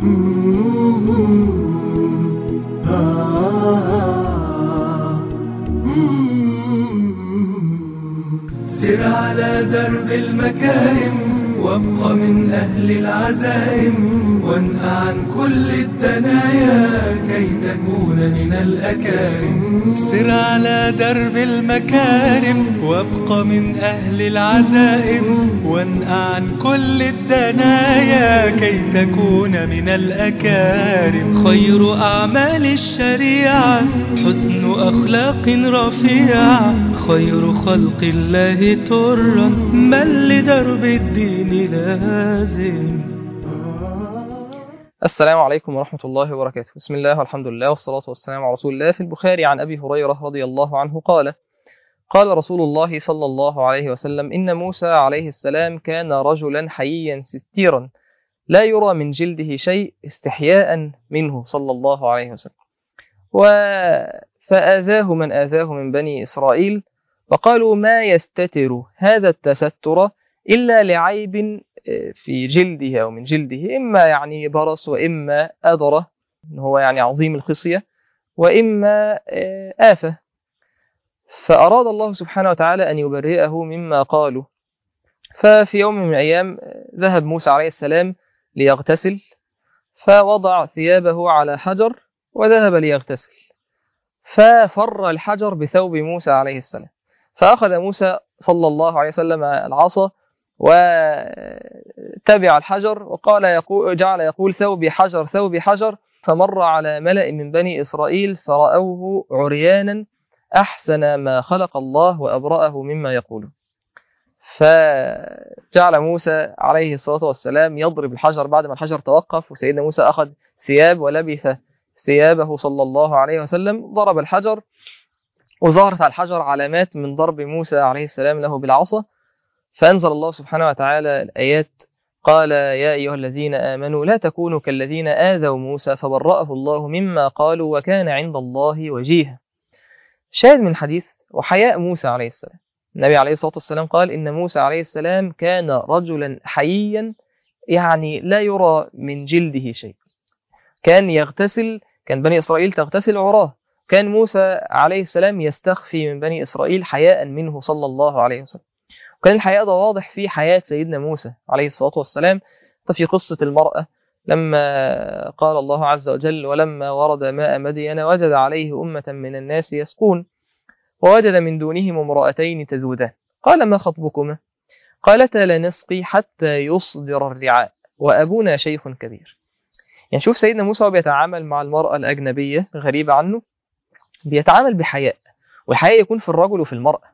سر على درب المكارم وابق من أهل العزائم وانهى عن كل الدنايا كي تكون من الأكارم سر على درب المكارم وابق من أهل العزائم وانهى عن كل الدنايا كي تكون من الأكارم خير أعمال الشريعة حسن أخلاق رفيعة خير خلق الله ترا من لدرب الدين لازم السلام عليكم ورحمة الله وبركاته بسم الله والحمد لله والصلاة والسلام على رسول الله في البخاري عن أبي هريرة رضي الله عنه قال قال رسول الله صلى الله عليه وسلم إن موسى عليه السلام كان رجلا حييا ستيرا لا يرى من جلده شيء استحياء منه صلى الله عليه وسلم و فآذاه من آذاه من بني إسرائيل وقالوا ما يستتر هذا التستر إلا لعيب في جلده أو من جلده إما يعني برص وإما أدرة هو يعني عظيم الخصية وإما آفة فأراد الله سبحانه وتعالى أن يبرئه مما قالوا ففي يوم من الأيام ذهب موسى عليه السلام ليغتسل فوضع ثيابه على حجر وذهب ليغتسل ففر الحجر بثوب موسى عليه السلام فأخذ موسى صلى الله عليه وسلم العصا وتبع الحجر وقال يقول جعل يقول ثوبي حجر ثوبي حجر فمر على ملأ من بني إسرائيل فرأوه عريانا أحسن ما خلق الله وأبرأه مما يقول فجعل موسى عليه الصلاة والسلام يضرب الحجر بعد ما الحجر توقف وسيدنا موسى أخذ ثياب ولبث ثيابه صلى الله عليه وسلم ضرب الحجر وظهرت على الحجر علامات من ضرب موسى عليه السلام له بالعصا فأنزل الله سبحانه وتعالى الآيات قال يا أيها الذين آمنوا لا تكونوا كالذين آذوا موسى فبرأه الله مما قالوا وكان عند الله وجيها شاهد من الحديث وحياء موسى عليه السلام النبي عليه الصلاة والسلام قال إن موسى عليه السلام كان رجلا حييا يعني لا يرى من جلده شيء كان يغتسل كان بني إسرائيل تغتسل عراه كان موسى عليه السلام يستخفي من بني إسرائيل حياء منه صلى الله عليه وسلم وكان الحياء ده واضح في حياة سيدنا موسى عليه الصلاة والسلام في قصة المرأة لما قال الله عز وجل ولما ورد ماء مدين وجد عليه أمة من الناس يسقون ووجد من دونهم امرأتين تذودان قال ما خطبكما قالتا لا نسقي حتى يصدر الرعاء وأبونا شيخ كبير يعني شوف سيدنا موسى بيتعامل مع المرأة الأجنبية غريبة عنه بيتعامل بحياء والحياء يكون في الرجل وفي المرأة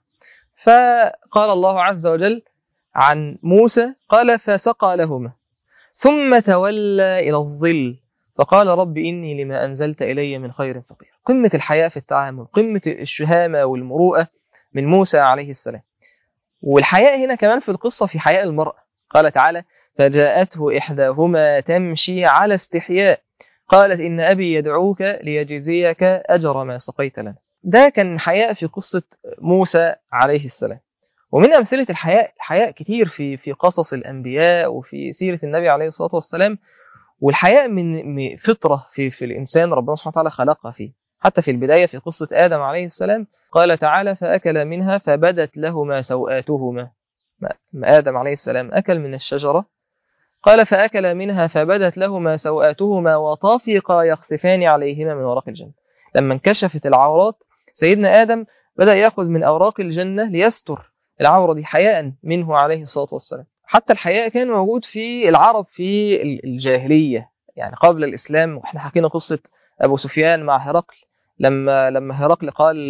فقال الله عز وجل عن موسى قال فسقى لهما ثم تولى إلى الظل فقال رب إني لما أنزلت إلي من خير فقير قمة الحياء في التعامل قمة الشهامة والمروءة من موسى عليه السلام والحياء هنا كمان في القصة في حياء المرأة قال تعالى فجاءته إحداهما تمشي على استحياء قالت إن أبي يدعوك ليجزيك أجر ما سقيت لنا ده كان حياء في قصة موسى عليه السلام ومن أمثلة الحياء حياء كتير في في قصص الأنبياء وفي سيرة النبي عليه الصلاة والسلام والحياء من فطرة في في الإنسان ربنا سبحانه وتعالى خلقها فيه حتى في البداية في قصة آدم عليه السلام قال تعالى فأكل منها فبدت لهما سوآتهما ما آدم عليه السلام أكل من الشجرة قال فأكل منها فبدت لهما سوآتهما وطافقا يخسفان عليهما من ورق الجنة لما انكشفت العورات سيدنا آدم بدأ يأخذ من أوراق الجنة ليستر العورة دي حياء منه عليه الصلاة والسلام حتى الحياء كان موجود في العرب في الجاهلية يعني قبل الإسلام وإحنا حكينا قصة أبو سفيان مع هرقل لما لما هرقل قال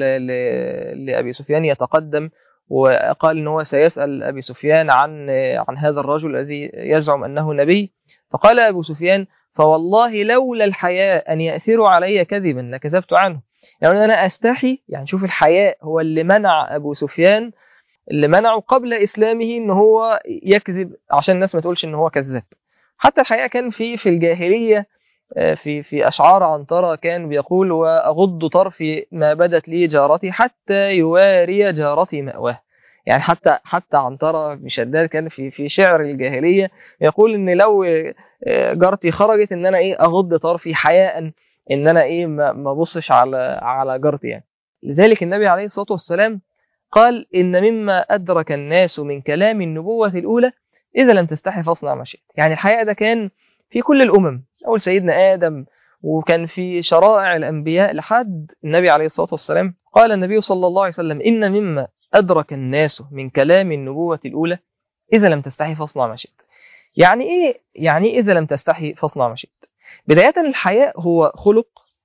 لأبي سفيان يتقدم وقال ان هو سيسأل أبي سفيان عن عن هذا الرجل الذي يزعم أنه نبي فقال أبو سفيان فوالله لولا الحياء أن يأثروا علي كذبا لكذبت عنه يعني أنا أستحي يعني شوف الحياء هو اللي منع أبو سفيان اللي منعه قبل إسلامه إن هو يكذب عشان الناس ما تقولش إن هو كذاب حتى الحقيقة كان في في الجاهلية في في أشعار عنترة كان بيقول وأغض طرفي ما بدت لي جارتي حتى يواري جارتي مأواه يعني حتى حتى عنترة بن شداد كان في في شعر الجاهليه يقول ان لو جارتي خرجت ان انا ايه اغض طرفي حياء ان انا ايه ما ما ابصش على على جارتي يعني لذلك النبي عليه الصلاه والسلام قال ان مما ادرك الناس من كلام النبوه الاولى اذا لم تستحي فاصنع ما شئت يعني الحقيقه ده كان في كل الامم اول سيدنا ادم وكان في شرائع الانبياء لحد النبي عليه الصلاه والسلام قال النبي صلى الله عليه وسلم ان مما ادرك الناس من كلام النبوه الاولى اذا لم تستحي فاصنع ما شئت يعني ايه يعني إيه اذا لم تستحي فاصنع ما شئت بدايه الحياء هو خلق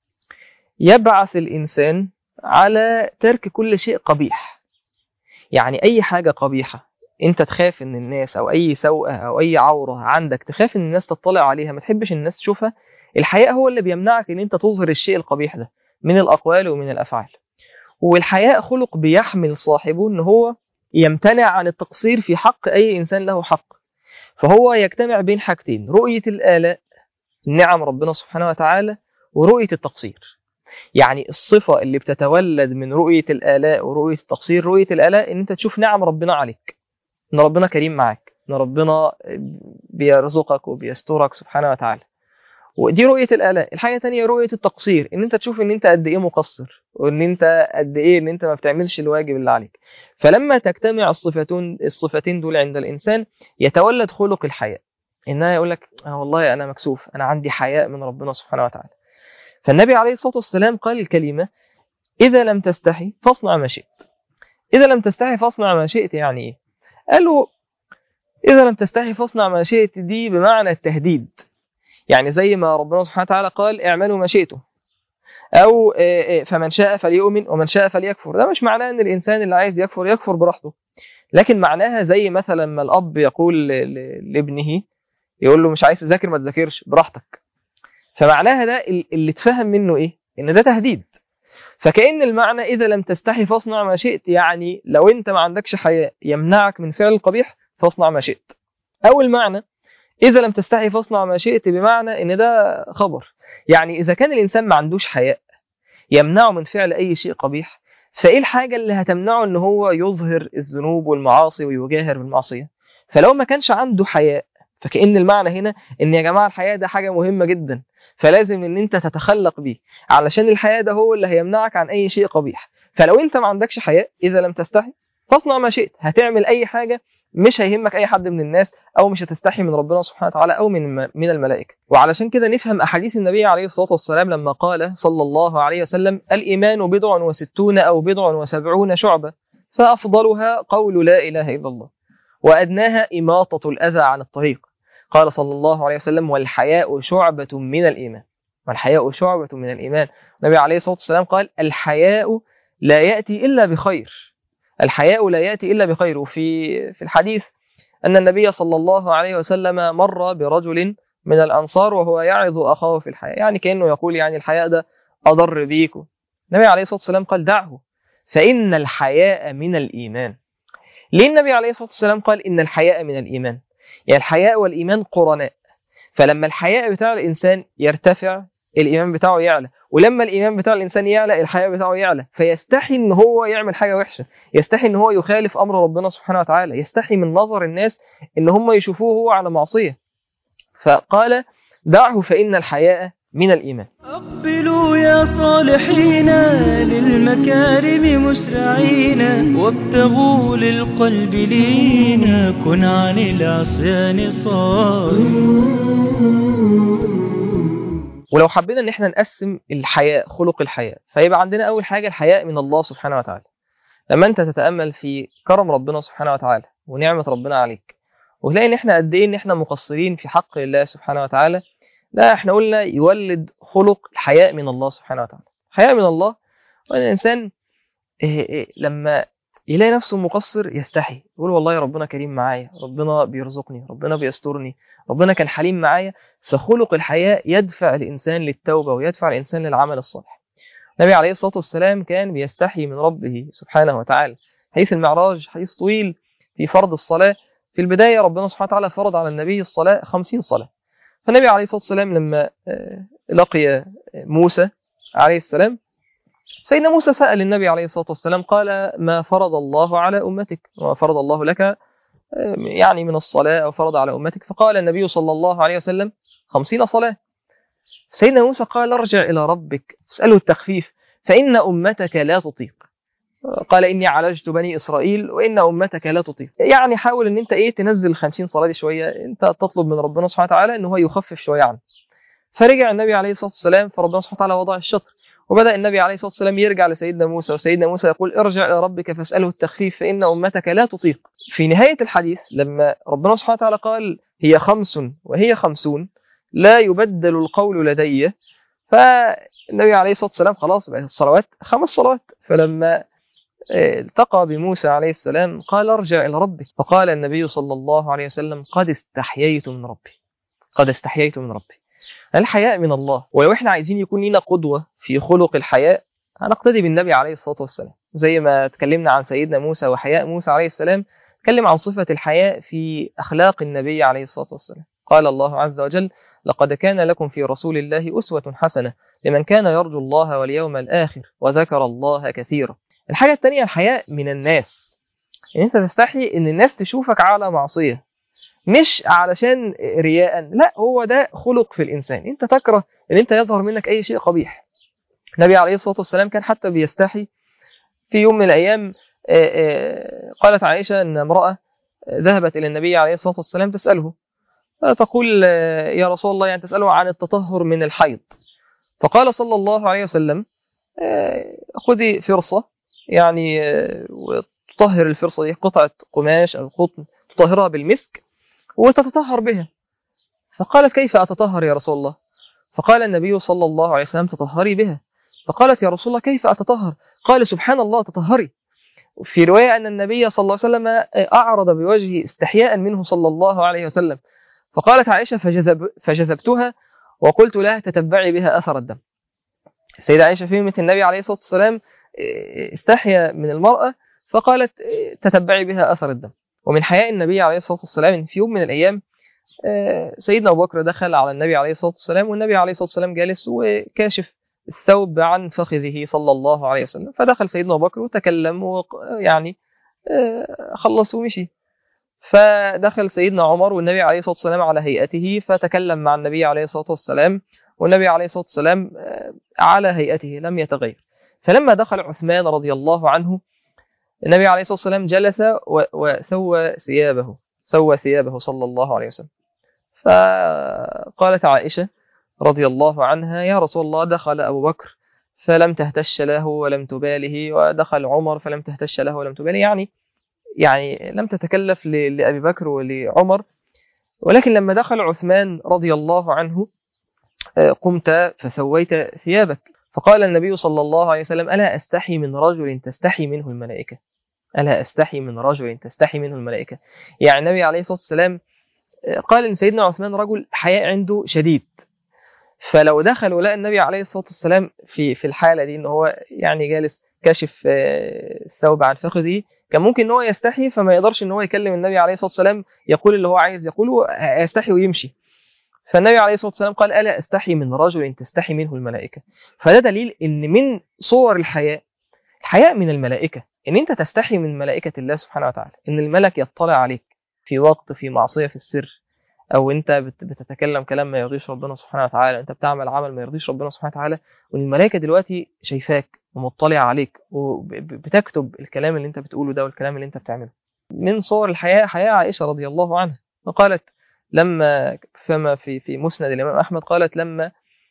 يبعث الانسان على ترك كل شيء قبيح يعني اي حاجه قبيحه انت تخاف ان الناس او اي سوءه او اي عوره عندك تخاف ان الناس تطلع عليها ما تحبش الناس تشوفها الحياء هو اللي بيمنعك ان انت تظهر الشيء القبيح ده من الاقوال ومن الافعال والحياء خلق بيحمل صاحبه ان هو يمتنع عن التقصير في حق اي انسان له حق فهو يجتمع بين حاجتين رؤيه الالاء نعم ربنا سبحانه وتعالى ورؤيه التقصير يعني الصفه اللي بتتولد من رؤيه الالاء ورؤيه التقصير رؤيه الالاء ان انت تشوف نعم ربنا عليك ان ربنا كريم معاك ان ربنا بيرزقك وبيسترك سبحانه وتعالى ودي رؤيه الالاء الحاجه الثانيه رؤيه التقصير ان انت تشوف ان انت قد ايه مقصر وان انت قد ايه ان انت ما بتعملش الواجب اللي عليك فلما تجتمع الصفتين الصفتين دول عند الانسان يتولد خلق الحياء انها يقول لك انا والله انا مكسوف انا عندي حياء من ربنا سبحانه وتعالى فالنبي عليه الصلاه والسلام قال الكلمه اذا لم تستحي فاصنع ما شئت اذا لم تستحي فاصنع ما شئت يعني ايه قالوا إذا لم تستحي فاصنع ما شئت دي بمعنى التهديد يعني زي ما ربنا سبحانه وتعالى قال اعملوا ما شئتم أو فمن شاء فليؤمن ومن شاء فليكفر ده مش معناه أن الإنسان اللي عايز يكفر يكفر براحته لكن معناها زي مثلا ما الأب يقول لابنه يقول له مش عايز تذاكر ما تذاكرش براحتك فمعناها ده اللي اتفهم منه إيه إن ده تهديد فكأن المعنى إذا لم تستحي فاصنع ما شئت يعني لو أنت ما عندكش حياء يمنعك من فعل القبيح فاصنع ما شئت أو المعنى إذا لم تستحي فاصنع ما شئت بمعنى إن ده خبر يعني إذا كان الإنسان ما عندوش حياء يمنعه من فعل أي شيء قبيح فإيه الحاجة اللي هتمنعه إن هو يظهر الذنوب والمعاصي ويجاهر بالمعصية فلو ما كانش عنده حياء فكأن المعنى هنا إن يا جماعة الحياء ده حاجة مهمة جدا فلازم ان انت تتخلق بيه علشان الحياء ده هو اللي هيمنعك عن اي شيء قبيح فلو انت ما عندكش حياء اذا لم تستحي فاصنع ما شئت هتعمل اي حاجه مش هيهمك اي حد من الناس او مش هتستحي من ربنا سبحانه وتعالى او من من الملائكه وعلشان كده نفهم احاديث النبي عليه الصلاه والسلام لما قال صلى الله عليه وسلم الايمان بضع وستون او بضع وسبعون شعبه فافضلها قول لا اله الا الله وادناها اماطه الاذى عن الطريق قال صلى الله عليه وسلم والحياء شعبة من الإيمان والحياء شعبة من الإيمان النبي عليه الصلاة والسلام قال الحياء لا يأتي إلا بخير الحياء لا يأتي إلا بخير وفي في الحديث أن النبي صلى الله عليه وسلم مر برجل من الأنصار وهو يعظ أخاه في الحياء يعني كأنه يقول يعني الحياء ده أضر بيكم النبي عليه الصلاة والسلام قال دعه فإن الحياء من الإيمان ليه النبي عليه الصلاة والسلام قال إن الحياء من الإيمان يعني الحياء والإيمان قرناء فلما الحياء بتاع الإنسان يرتفع الإيمان بتاعه يعلى ولما الإيمان بتاع الإنسان يعلى الحياء بتاعه يعلى فيستحي إن هو يعمل حاجة وحشة يستحي إن هو يخالف أمر ربنا سبحانه وتعالى يستحي من نظر الناس إن هم يشوفوه هو على معصية فقال دعه فإن الحياء من الإيمان أقبلوا يا صالحين للمكارم مسرعين وابتغوا للقلب لينا كن عن العصيان صار ولو حبينا ان احنا نقسم الحياء خلق الحياء فيبقى عندنا اول حاجه الحياء من الله سبحانه وتعالى لما انت تتامل في كرم ربنا سبحانه وتعالى ونعمه ربنا عليك وتلاقي ان احنا قد ايه ان احنا مقصرين في حق الله سبحانه وتعالى لا احنا قلنا يولد خلق الحياء من الله سبحانه وتعالى حياء من الله وان الانسان إيه إيه لما يلاقي نفسه مقصر يستحي يقول والله يا ربنا كريم معايا ربنا بيرزقني ربنا بيسترني ربنا كان حليم معايا فخلق الحياء يدفع الانسان للتوبه ويدفع الانسان للعمل الصالح النبي عليه الصلاه والسلام كان بيستحي من ربه سبحانه وتعالى حديث المعراج حديث طويل في فرض الصلاه في البدايه ربنا سبحانه وتعالى فرض على النبي الصلاه خمسين صلاه فالنبي عليه الصلاه والسلام لما لقي موسى عليه السلام سيدنا موسى سأل النبي عليه الصلاة والسلام قال ما فرض الله على أمتك وما فرض الله لك يعني من الصلاة أو فرض على أمتك فقال النبي صلى الله عليه وسلم خمسين صلاة سيدنا موسى قال ارجع إلى ربك اسأله التخفيف فإن أمتك لا تطيق قال إني عالجت بني إسرائيل وإن أمتك لا تطيق يعني حاول أن أنت إيه تنزل الخمسين صلاة دي شوية أنت تطلب من ربنا سبحانه وتعالى أنه هو يخفف شوية عنه فرجع النبي عليه الصلاة والسلام فربنا سبحانه وتعالى وضع الشطر وبدأ النبي عليه الصلاة والسلام يرجع لسيدنا موسى وسيدنا موسى يقول ارجع إلى ربك فاسأله التخفيف فإن أمتك لا تطيق في نهاية الحديث لما ربنا سبحانه وتعالى قال هي خمس وهي خمسون لا يبدل القول لدي فالنبي عليه الصلاة والسلام خلاص بقت الصلوات خمس صلوات فلما التقى بموسى عليه السلام قال ارجع إلى ربك فقال النبي صلى الله عليه وسلم قد استحييت من ربي قد استحييت من ربي الحياء من الله ولو احنا عايزين يكون لنا قدوة في خلق الحياء هنقتدي بالنبي عليه الصلاة والسلام زي ما تكلمنا عن سيدنا موسى وحياء موسى عليه السلام تكلم عن صفة الحياء في أخلاق النبي عليه الصلاة والسلام قال الله عز وجل لقد كان لكم في رسول الله أسوة حسنة لمن كان يرجو الله واليوم الآخر وذكر الله كثيرا الحاجة الثانية الحياء من الناس ان انت تستحي ان الناس تشوفك على معصية مش علشان رياء لا هو ده خلق في الإنسان انت تكره ان انت يظهر منك اي شيء قبيح النبي عليه الصلاة والسلام كان حتى بيستحي في يوم من الأيام قالت عائشة أن امرأة ذهبت إلى النبي عليه الصلاة والسلام تسأله تقول يا رسول الله يعني تسأله عن التطهر من الحيض فقال صلى الله عليه وسلم خذي فرصة يعني وتطهر الفرصة دي قطعة قماش أو قطن تطهرها بالمسك وتتطهر بها فقالت كيف أتطهر يا رسول الله فقال النبي صلى الله عليه وسلم تطهري بها فقالت يا رسول الله كيف أتطهر قال سبحان الله تطهري في رواية أن النبي صلى الله عليه وسلم أعرض بوجهه استحياء منه صلى الله عليه وسلم فقالت عائشة فجذب فجذبتها وقلت لها تتبعي بها أثر الدم السيدة عائشة فهمت النبي عليه الصلاة والسلام استحيا من المرأة فقالت تتبعي بها أثر الدم ومن حياء النبي عليه الصلاة والسلام إن في يوم من الأيام سيدنا أبو بكر دخل على النبي عليه الصلاة والسلام والنبي عليه الصلاة والسلام جالس وكاشف الثوب عن فخذه صلى الله عليه وسلم فدخل سيدنا أبو بكر وتكلم ويعني خلص ومشي فدخل سيدنا عمر والنبي عليه الصلاة والسلام على هيئته فتكلم مع النبي عليه الصلاة والسلام والنبي عليه الصلاة والسلام على هيئته لم يتغير فلما دخل عثمان رضي الله عنه النبي عليه الصلاة والسلام جلس وسوى ثيابه سوى ثيابه صلى الله عليه وسلم فقالت عائشة رضي الله عنها يا رسول الله دخل أبو بكر فلم تهتش له ولم تباله ودخل عمر فلم تهتش له ولم تباله يعني يعني لم تتكلف لأبي بكر ولعمر ولكن لما دخل عثمان رضي الله عنه قمت فسويت ثيابك فقال النبي صلى الله عليه وسلم ألا أستحي من رجل تستحي منه الملائكة ألا أستحي من رجل تستحي منه الملائكة يعني النبي عليه الصلاة والسلام قال إن سيدنا عثمان رجل حياء عنده شديد فلو دخل ولقى النبي عليه الصلاة والسلام في في الحالة دي إن هو يعني جالس كاشف الثوب عن فخذه كان ممكن ان هو يستحي فما يقدرش ان هو يكلم النبي عليه الصلاه والسلام يقول اللي هو عايز يقوله يستحي ويمشي فالنبي عليه الصلاه والسلام قال الا استحي من رجل تستحي منه الملائكه فده دليل ان من صور الحياء الحياء من الملائكه ان انت تستحي من ملائكه الله سبحانه وتعالى ان الملك يطلع عليك في وقت في معصيه في السر او انت بتتكلم كلام ما يرضيش ربنا سبحانه وتعالى انت بتعمل عمل ما يرضيش ربنا سبحانه وتعالى وان الملائكه دلوقتي شايفاك ومطلعه عليك وبتكتب الكلام اللي انت بتقوله ده والكلام اللي انت بتعمله من صور الحياة حياة عائشة رضي الله عنها وقالت لما فما في في مسند الإمام أحمد قالت لما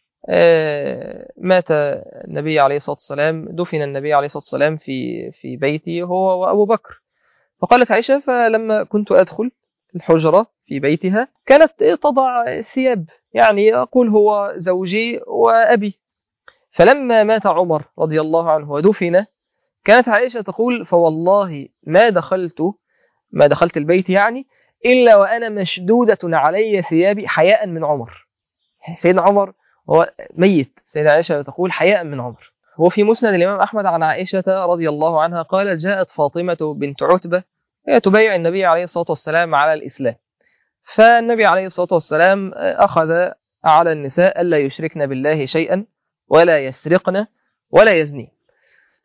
مات النبي عليه الصلاة والسلام دفن النبي عليه الصلاة والسلام في في بيتي هو وأبو بكر فقالت عائشة فلما كنت أدخل الحجرة في بيتها كانت تضع ثياب يعني أقول هو زوجي وأبي فلما مات عمر رضي الله عنه ودفن كانت عائشة تقول فوالله ما دخلت ما دخلت البيت يعني إلا وأنا مشدودة علي ثيابي حياء من عمر سيدنا عمر هو ميت سيدنا عائشة تقول حياء من عمر وفي مسند الإمام أحمد عن عائشة رضي الله عنها قالت جاءت فاطمة بنت عتبة هي تبايع النبي عليه الصلاة والسلام على الإسلام فالنبي عليه الصلاة والسلام أخذ على النساء ألا يشركن بالله شيئا ولا يسرقن ولا يزنين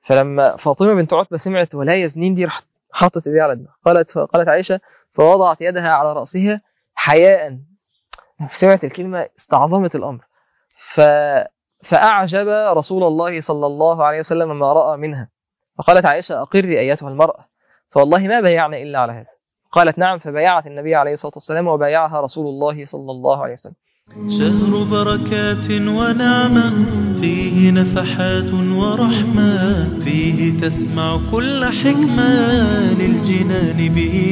فلما فاطمة بنت عتبة سمعت ولا يزنين دي راحت حطت ايديها على دماغها قالت قالت عائشة فوضعت يدها على رأسها حياء سمعت الكلمة استعظمت الأمر ف فأعجب رسول الله صلى الله عليه وسلم ما رأى منها فقالت عائشة أقري أيتها المرأة فوالله ما بايعنا إلا على هذا قالت نعم فبايعت النبي عليه الصلاة والسلام وبايعها رسول الله صلى الله عليه وسلم شهر بركات ونعمة فيه نفحات ورحمة فيه تسمع كل حكمة للجنان به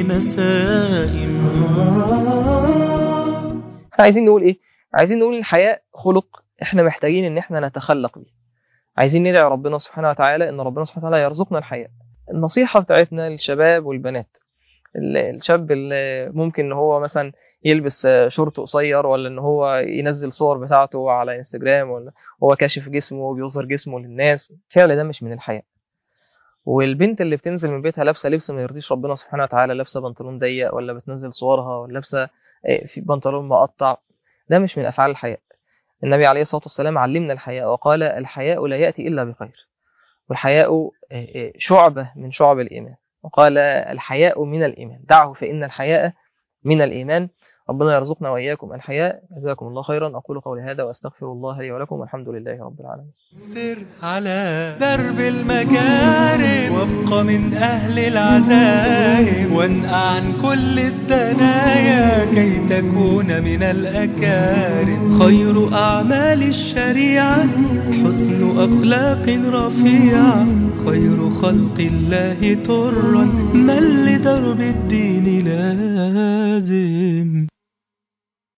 نسائم احنا عايزين نقول ايه عايزين نقول الحياء خلق احنا محتاجين ان احنا نتخلق بيه عايزين ندعي ربنا سبحانه وتعالى ان ربنا سبحانه وتعالى يرزقنا الحياء النصيحة بتاعتنا للشباب والبنات ال- الشاب اللي ممكن ان هو مثلا يلبس شورت قصير ولا ان هو ينزل صور بتاعته على انستجرام ولا هو كاشف جسمه وبيظهر جسمه للناس الفعل ده مش من الحياء والبنت اللي بتنزل من بيتها لابسه لبس ما يرضيش ربنا سبحانه وتعالى لابسه بنطلون ضيق ولا بتنزل صورها ولا لابسه آه، في بنطلون مقطع ده مش من افعال الحياء النبي عليه الصلاه والسلام علمنا الحياء وقال الحياء لا ياتي الا بخير والحياء آه، آه، شعبه من شعب الايمان وقال الحياء من الايمان دعه فان الحياء من الايمان ربنا يرزقنا واياكم الحياء جزاكم الله خيرا اقول قولي هذا واستغفر الله لي ولكم والحمد لله رب العالمين سر على درب المكارم وابق من أهل العزائم وانقع عن كل الدنايا كي تكون من الأكارم خير أعمال الشريعة حسن أخلاق رفيعة خير خلق الله ترا من لدرب الدين لازم